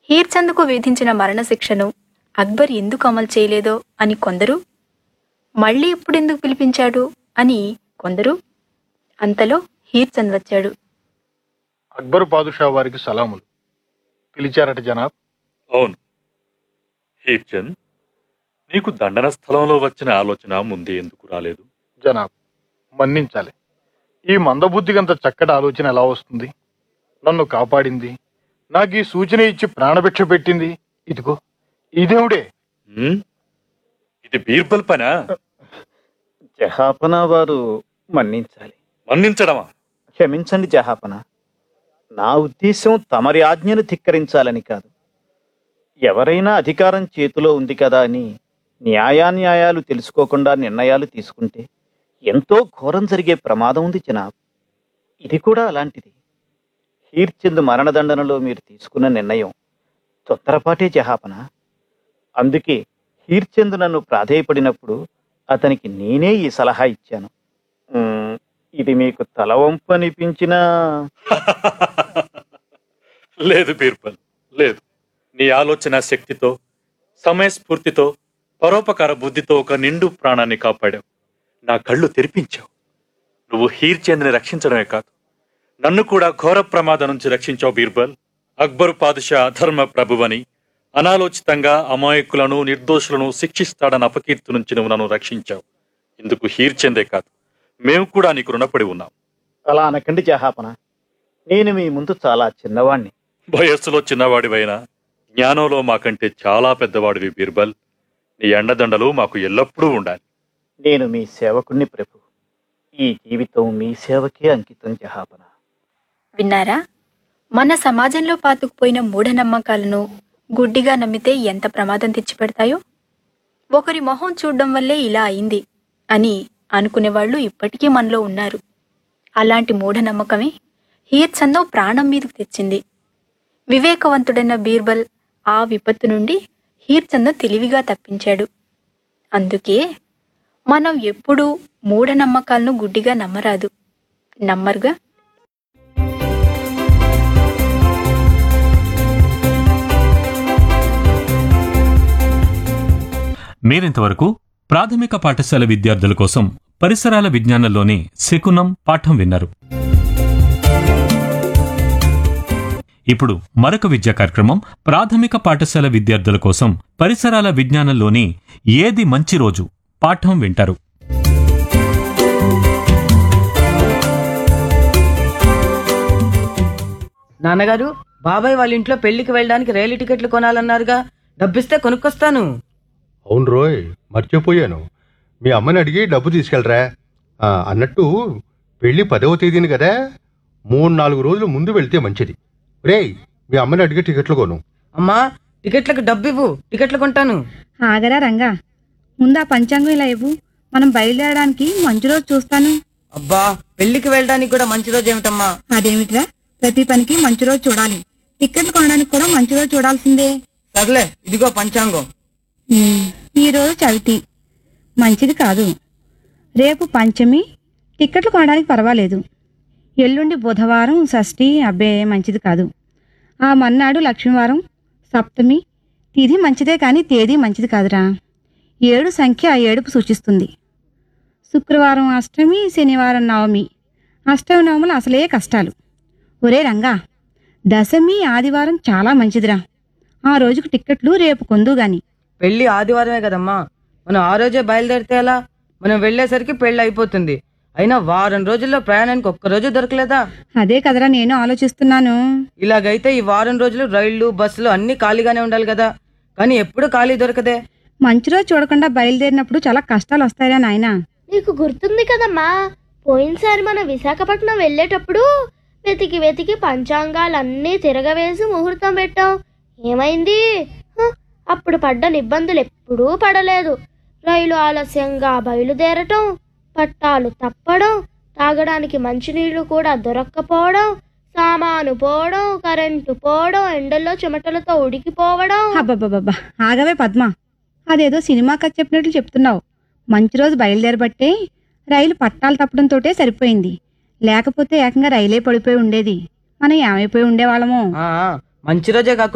హీర్చంద్కు విధించిన మరణశిక్షను అక్బర్ ఎందుకు అమలు చేయలేదో అని కొందరు మళ్ళీ ఇప్పుడెందుకు పిలిపించాడు అని కొందరు అంతలో హీర్చంద్ వచ్చాడు అక్బరు పాదుషా వారికి సలాములు పిలిచారట జనాబ్ అవును హీర్చంద్ నీకు దండన స్థలంలో వచ్చిన ఆలోచన ముందే ఎందుకు రాలేదు జనాబ్ మన్నించాలి ఈ మందబుద్ధికంత చక్కటి ఆలోచన ఎలా వస్తుంది నన్ను కాపాడింది నాకు ఈ సూచన ఇచ్చి ప్రాణభిక్ష పెట్టింది ఇదిగో ఇదేవుడే హ్మ్? ఇది బీర్బల్ పనా జహాపన వారు మన్నించాలి మన్నించడమా క్షమించండి జహాపన నా ఉద్దేశం తమరి ఆజ్ఞను ధిక్కరించాలని కాదు ఎవరైనా అధికారం చేతిలో ఉంది కదా అని న్యాయాన్యాయాలు తెలుసుకోకుండా నిర్ణయాలు తీసుకుంటే ఎంతో ఘోరం జరిగే ప్రమాదం ఉంది జనాబ్ ఇది కూడా అలాంటిది హీర్చంద్ మరణదండనలో మీరు తీసుకున్న నిర్ణయం తొందరపాటే జహాపన అందుకే హీర్చంద్ నన్ను ప్రాధేయపడినప్పుడు అతనికి నేనే ఈ సలహా ఇచ్చాను ఉమ్, ఇది మీకు తలవంపు అనిపించినా లేదు బీర్బల్ లేదు నీ ఆలోచన శక్తితో సమయస్ఫూర్తితో పరోపకార బుద్ధితో ఒక నిండు ప్రాణాన్ని కాపాడావు నా కళ్ళు తెరిపించావు నువ్వు హీర్చంద్ని రక్షించడమే కాదు నన్ను కూడా ఘోర ప్రమాదం నుంచి రక్షించావు బీర్బల్ అక్బరు పాదుషా అధర్మ ప్రభువని అనాలోచితంగా అమాయకులను నిర్దోషులను శిక్షిస్తాడన్న అపకీర్తి నుంచి నువ్వు నన్ను రక్షించావు ఇందుకు హీర్చందే కాదు మేము కూడా నీకు రుణపడి ఉన్నాం అలా అనకండి జహాపన నేను మీ ముందు చాలా చిన్నవాణ్ణి వయస్సులో చిన్నవాడివైనా జ్ఞానంలో మాకంటే చాలా పెద్దవాడివి బీర్బల్ నీ అండదండలు మాకు ఎల్లప్పుడూ ఉండాలి నేను మీ సేవకుణ్ణి ప్రభు ఈ జీవితం మీ సేవకే అంకితం జహాపన విన్నారా మన సమాజంలో పాతుకుపోయిన మూఢనమ్మకాలను గుడ్డిగా నమ్మితే ఎంత ప్రమాదం తెచ్చిపెడతాయో ఒకరి మొహం చూడడం వల్లే ఇలా అయింది అని అనుకునేవాళ్ళు ఇప్పటికీ మనలో ఉన్నారు అలాంటి మూఢనమ్మకమే హీర్చందో ప్రాణం మీదకు తెచ్చింది వివేకవంతుడైన బీర్బల్ ఆ విపత్తు నుండి హీర్చందం తెలివిగా తప్పించాడు అందుకే మనం ఎప్పుడూ మూఢనమ్మకాలను గుడ్డిగా నమ్మరాదు నమ్మరుగా మీరింతవరకు ప్రాథమిక పాఠశాల విద్యార్థుల కోసం పరిసరాల విజ్ఞానంలోని శకునం పాఠం విన్నారు ఇప్పుడు మరొక విద్యా కార్యక్రమం ప్రాథమిక పాఠశాల విద్యార్థుల కోసం పరిసరాల విజ్ఞానంలోని ఏది మంచి రోజు పాఠం వింటారు నాన్నగారు బాబాయ్ వాళ్ళ ఇంట్లో పెళ్లికి వెళ్ళడానికి రైలు టికెట్లు కొనాలన్నారుగా డబ్బిస్తే కొనుక్కొస్తాను అవును రోయ్ మర్చిపోయాను మీ అమ్మని అడిగి డబ్బు తీసుకెళ్ళరా ఆ, అన్నట్టు పెళ్ళి పదవ తేదీని కదా మూడు నాలుగు రోజులు ముందు వెళ్తే మంచిది రేయ్ మీ అమ్మని అడిగి టికెట్లు కొను అమ్మా టికెట్లకు డబ్బు ఇవ్వు టికెట్లు కొంటాను ఆగరా రంగా ముందా పంచాంగం ఇలా ఇవ్వు మనం బయలుదేరడానికి మంచి రోజు చూస్తాను అబ్బా పెళ్లికి వెళ్ళడానికి కూడా మంచి రోజు ఏమిటమ్మా అదేమిట్రా ప్రతి పనికి మంచి రోజు చూడాలి టిక్కెట్లు కొనడానికి కూడా మంచి రోజు చూడాల్సిందే సర్లే ఇదిగో పంచాంగం ఉమ్, ఈ రోజు చవితి మంచిది కాదు రేపు పంచమి టిక్కెట్లు కొనడానికి పర్వాలేదు ఎల్లుండి బుధవారం షష్ఠి అబ్బే మంచిది కాదు ఆ మన్నాడు లక్ష్మీవారం సప్తమి తిథి మంచిదే కానీ తేదీ మంచిది కాదురా ఏడు సంఖ్య ఆ ఏడుపు సూచిస్తుంది శుక్రవారం అష్టమి శనివారం నవమి అష్టమి నవములు అసలే కష్టాలు ఒరే రంగా దశమి ఆదివారం చాలా మంచిదిరా ఆ రోజుకు టిక్కెట్లు రేపు కొందు గాని పెళ్లి ఆదివారమే కదమ్మా మనం ఆ రోజే బయలుదేరితే ఎలా మనం వెళ్ళేసరికి పెళ్లి అయిపోతుంది అయినా వారం రోజుల్లో ప్రయాణానికి ఒక్క రోజు దొరకలేదా అదే కదరా నేను ఆలోచిస్తున్నాను ఇలాగైతే ఈ వారం రోజులు రైళ్లు బస్సులు అన్ని ఖాళీగానే ఉండాలి కదా కానీ ఎప్పుడు ఖాళీ దొరకదే మంచి రోజు చూడకుండా బయలుదేరినప్పుడు చాలా కష్టాలు వస్తాయిరా నాయనా నీకు గుర్తుంది కదమ్మా పోయినసారి మనం విశాఖపట్నం వెళ్ళేటప్పుడు వెతికి వెతికి పంచాంగాలన్నీ తిరగవేసి ముహూర్తం పెట్టాం ఏమైంది హ, అప్పుడు పడ్డ ఇబ్బందులు ఎప్పుడూ పడలేదు రైలు ఆలస్యంగా బయలుదేరటం పట్టాలు తప్పడం తాగడానికి మంచినీళ్లు కూడా దొరక్కపోవడం సామాను పోవడం కరెంటు పోవడం ఎండల్లో చెమటలతో ఉడికిపోవడం అబ్బబ్బబ్బబ్బా ఆగవే పద్మ అదేదో సినిమా కథ చెప్పినట్లు చెప్తున్నావు మంచి రోజు బయలుదేరబట్టే రైలు పట్టాలు తప్పడంతోటే సరిపోయింది లేకపోతే ఏకంగా రైలే పడిపోయి ఉండేది మనం ఏమైపోయి ఉండేవాళ్ళమో ఆ, మంచి రోజే కాకుండా